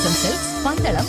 Custom Silks, Pandalam,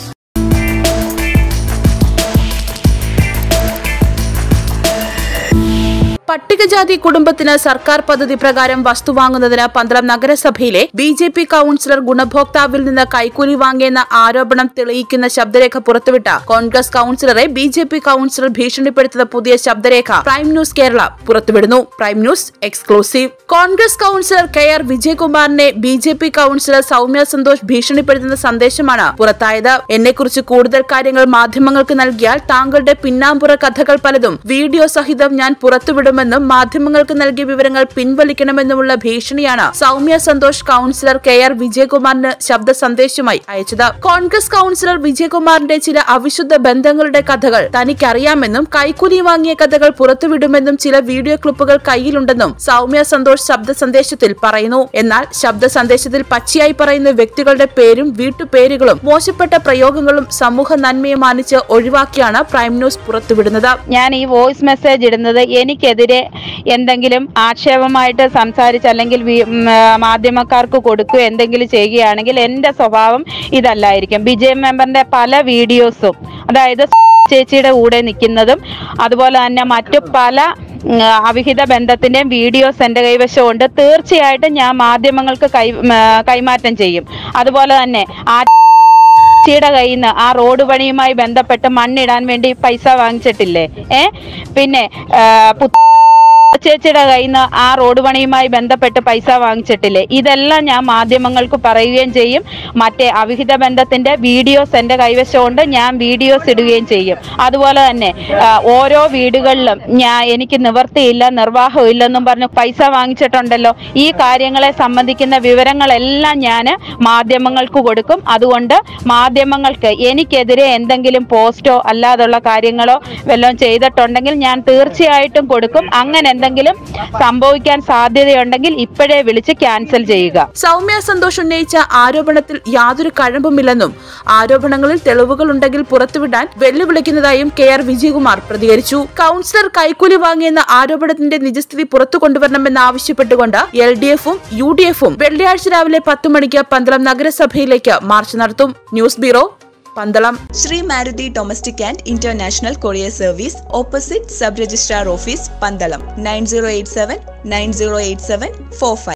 പട്ടികജാതി കുടുംബത്തിന് സർക്കാർ പദ്ധതി പ്രകാരം വസ്തു വാങ്ങുന്നതിന് പന്തളം നഗരസഭയിലെ ബി ജെ പി കൌൺസിലർ ഗുണഭോക്താവിൽ നിന്ന് കൈക്കൂലി വാങ്ങിയെന്ന ആരോപണം തെളിയിക്കുന്ന ശബ്ദരേഖ പുറത്തുവിട്ട കോൺഗ്രസ് കൌൺസിലറെ ബി ജെ പി കൌൺസിലർ ഭീഷണിപ്പെടുത്തുന്ന പുതിയ ശബ്ദരേഖ പ്രൈം ന്യൂസ് കേരള പുറത്തുവിടുന്നു prime news exclusive Congress councillor K R വിജയകുമാറിനെ B J P councillor Soumya Santhosh ഭീഷണിപ്പെടുത്തുന്ന സന്ദേശമാണ് പുറത്തായത് എന്നെക്കുറിച്ച് കൂടുതൽ കാര്യങ്ങൾ മാധ്യമങ്ങൾക്ക് നൽകിയാൽ താങ്കളുടെ പിന്നാമ്പുറ കഥകൾ പലതും വീഡിയോ സഹിതം ഞാൻ പുറത്തുവിടുമെന്നും മാധ്യമങ്ങൾക്ക് നൽകിയ വിവരങ്ങൾ പിൻവലിക്കണമെന്നുമുള്ള ഭീഷണിയാണ് Soumya Santhosh councillor K R വിജയകുമാറിന് ശബ്ദ സന്ദേശമായി അയച്ചത് കോൺഗ്രസ് കൌൺസിലർ വിജയകുമാറിന്റെ ചില അവിശുദ്ധ ബന്ധങ്ങളുടെ കഥകൾ തനിക്കറിയാമെന്നും കൈക്കൂലി വാങ്ങിയ കഥകൾ പുറത്തുവിടുമെന്നും ചില വീഡിയോ ക്ലിപ്പുകൾ കയ്യിലുണ്ടെന്നും സൗമ്യ സന്തോഷ് ശബ്ദ സന്ദേശത്തിൽ പറയുന്നു എന്നാൽ ശബ്ദ സന്ദേശത്തിൽ പച്ചയായി പറയുന്ന വ്യക്തികളുടെ പേരും വീട്ടുപേരുകളും മോശപ്പെട്ട പ്രയോഗങ്ങളും സമൂഹ നന്മയെ മാനിച്ച് ഒഴിവാക്കിയാണ് പ്രൈം ന്യൂസ് പുറത്തുവിടുന്നത് ഞാൻ ഈ വോയിസ് മെസ്സേജ് ഇടുന്നത് എനിക്കെതിരെ എന്തെങ്കിലും ആക്ഷേപമായിട്ട് സംസാരിച്ച് അല്ലെങ്കിൽ വി- ഉം, ആ, മാധ്യമക്കാർക്ക് കൊടുക്കുകയോ എന്തെങ്കിലും ചെയ്യുകയാണെങ്കിൽ എൻ്റെ സ്വഭാവം ഇതല്ലായിരിക്കും വിജയ് മെമ്പറിന്റെ പല വീഡിയോസും അതായത് ചേച്ചിയുടെ കൂടെ നിൽക്കുന്നതും അതുപോലെ തന്നെ മറ്റു പല ഉം, അവിഹിത ബന്ധത്തിന്റെയും വീഡിയോസ് എൻ്റെ കൈവശമുണ്ട് തീർച്ചയായിട്ടും ഞാൻ മാധ്യമങ്ങൾക്ക് കൈ ഉം, ആ, കൈമാറ്റം ചെയ്യും അതുപോലെ തന്നെ ആ ചേച്ചിയുടെ കയ്യിൽ നിന്ന് ആ റോഡ് പണിയുമായി ബന്ധപ്പെട്ട് മണ്ണിടാൻ വേണ്ടി പൈസ വാങ്ങിച്ചിട്ടില്ലേ ഏ പിന്നെ ആ, പുത്ത- ചേച്ചിയുടെ കയ്യിൽ നിന്ന് ആ റോഡ് പണിയുമായി ബന്ധപ്പെട്ട് പൈസ വാങ്ങിച്ചിട്ടില്ലേ ഇതെല്ലാം ഞാൻ മാധ്യമങ്ങൾക്ക് പറയുകയും ചെയ്യും മറ്റേ അവിഹിത ബന്ധത്തിന്റെ വീഡിയോസ് എൻ്റെ കൈവശമുണ്ട് ഞാൻ വീഡിയോസ് ഇടുകയും ചെയ്യും അതുപോലെ തന്നെ ആ, ഓരോ വീടുകളിലും ഞാൻ എനിക്ക് നിവർത്തിയില്ല നിർവാഹം ഇല്ലെന്നും പറഞ്ഞ് പൈസ വാങ്ങിച്ചിട്ടുണ്ടല്ലോ ഈ കാര്യങ്ങളെ സംബന്ധിക്കുന്ന വിവരങ്ങളെല്ലാം ഞാൻ മാധ്യമങ്ങൾക്ക് കൊടുക്കും അതുകൊണ്ട് മാധ്യമങ്ങൾക്ക് എനിക്കെതിരെ എന്തെങ്കിലും പോസ്റ്റോ അല്ലാതുള്ള കാര്യങ്ങളോ വല്ലതും ചെയ്തിട്ടുണ്ടെങ്കിൽ ഞാൻ തീർച്ചയായിട്ടും കൊടുക്കും അങ്ങനെ എന്തെങ്കിലും സംഭവിക്കാൻ സാധ്യതയുണ്ടെങ്കിൽ ഇപ്പോഴേ വിളിച്ച് ക്യാൻസൽ ചെയ്യുക സൗമ്യ സന്തോഷ് ഉന്നയിച്ച ആരോപണത്തിൽ യാതൊരു കഴമ്പുമില്ലെന്നും ആരോപണങ്ങളിൽ തെളിവുകൾ ഉണ്ടെങ്കിൽ പുറത്തുവിടാൻ വെല്ലുവിളിക്കുന്നതായും കെ ആർ വിജയകുമാർ പ്രതികരിച്ചു കൌൺസിലർ കൈക്കൂലി വാങ്ങിയെന്ന ആരോപണത്തിന്റെ നിജസ്ഥിതി പുറത്തു കൊണ്ടുവരണമെന്ന് ആവശ്യപ്പെട്ടുകൊണ്ട് എൽ ഡി എഫും യു ഡി എഫും വെള്ളിയാഴ്ച രാവിലെ പത്ത് മണിക്ക് പന്തളം നഗരസഭയിലേക്ക് മാർച്ച് നടത്തും news bureau Pandalam Sree Maruthi domestic and international courier service opposite sub registrar office Pandalam nine zero eight seven nine zero eight seven four five